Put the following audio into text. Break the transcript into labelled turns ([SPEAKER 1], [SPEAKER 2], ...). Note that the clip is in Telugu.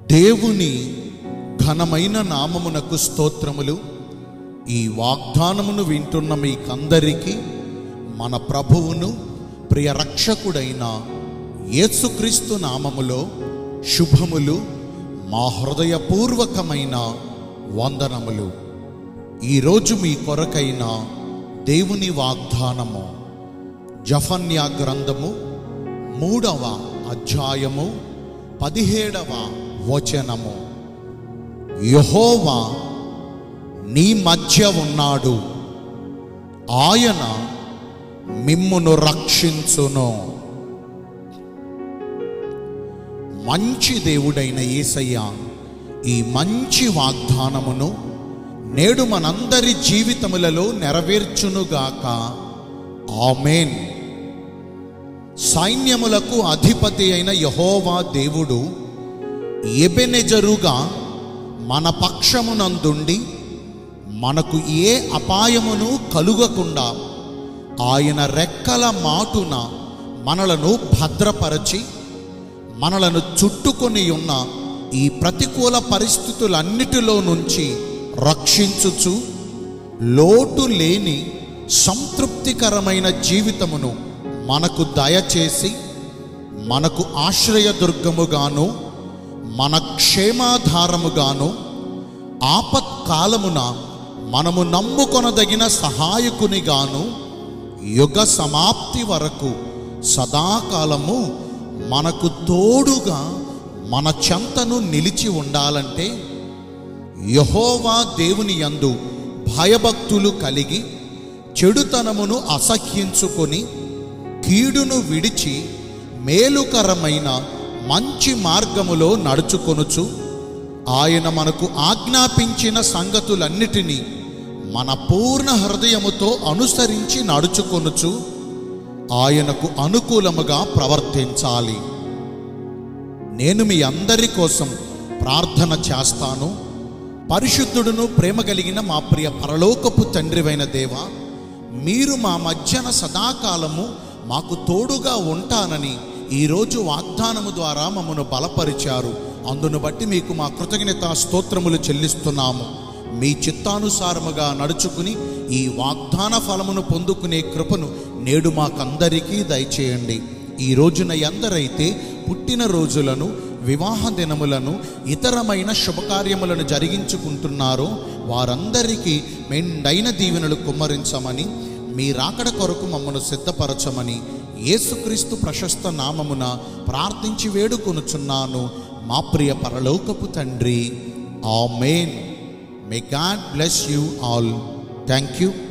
[SPEAKER 1] దేవుని ఘనమైన నామమునకు స్తోత్రములు ఈ వాగ్దానమును వింటున్న మీకందరికీ మన ప్రభువును ప్రియ రక్షకుడైన యేసుక్రీస్తు నామములో శుభములు మా హృదయపూర్వకమైన వందనములు ఈరోజు మీ కొరకైన దేవుని వాగ్దానము జఫన్యా గ్రంథము మూడవ అధ్యాయము పదిహేడవ వచనము యహోవా నీ మధ్య ఉన్నాడు ఆయన మిమ్మును రక్షించును మంచి దేవుడైన యేసయ్య ఈ మంచి వాగ్దానమును నేడు మనందరి జీవితములలో నెరవేర్చునుగాక ఆమెన్ సైన్యములకు అధిపతి అయిన యహోవా దేవుడు ఎబెనెజరుగా మన పక్షమునందుండి మనకు ఏ అపాయమును కలుగకుండా ఆయన రెక్కల మాటున మనలను భద్రపరచి మనలను చుట్టుకొని ఉన్న ఈ ప్రతికూల పరిస్థితులన్నిటిలో నుంచి రక్షించుచు లోటు లేని సంతృప్తికరమైన జీవితమును మనకు దయచేసి మనకు ఆశ్రయదుర్గముగాను మన క్షేమాధారముగాను ఆపత్కాలమున మనము నమ్ముకొనదగిన సహాయకునిగాను యుగ సమాప్తి వరకు సదాకాలము మనకు తోడుగా మన చెంతను నిలిచి ఉండాలంటే యహోవా దేవుని యందు భయభక్తులు కలిగి చెడుతనమును అసహ్యించుకొని కీడును విడిచి మేలుకరమైన మంచి మార్గములో నడుచుకొనుచు ఆయన మనకు ఆజ్ఞాపించిన సంగతులన్నిటినీ మన పూర్ణ హృదయముతో అనుసరించి నడుచుకొనుచు ఆయనకు అనుకూలముగా ప్రవర్తించాలి నేను మీ అందరి కోసం ప్రార్థన చేస్తాను పరిశుద్ధుడును ప్రేమ కలిగిన మా ప్రియ పరలోకపు తండ్రివైన దేవ మీరు మా మధ్యన సదాకాలము మాకు తోడుగా ఉంటానని ఈరోజు వాగ్దానము ద్వారా మమ్మను బలపరిచారు అందును బట్టి మీకు మా కృతజ్ఞత స్తోత్రములు చెల్లిస్తున్నాము మీ చిత్తానుసారముగా నడుచుకుని ఈ వాగ్దాన ఫలమును పొందుకునే కృపను నేడు మాకందరికీ దయచేయండి ఈ రోజున ఎందరైతే పుట్టిన రోజులను వివాహ దినములను ఇతరమైన శుభకార్యములను జరిగించుకుంటున్నారో వారందరికీ మెండైన దీవెనలు కుమ్మరించమని మీ రాకడ కొరకు మమ్మను సిద్ధపరచమని యేసుక్రీస్తు ప్రశస్త నామమున ప్రార్థించి వేడుకొనుచున్నాను మా ప్రియ పరలోకపు తండ్రి amen may God bless you all thank you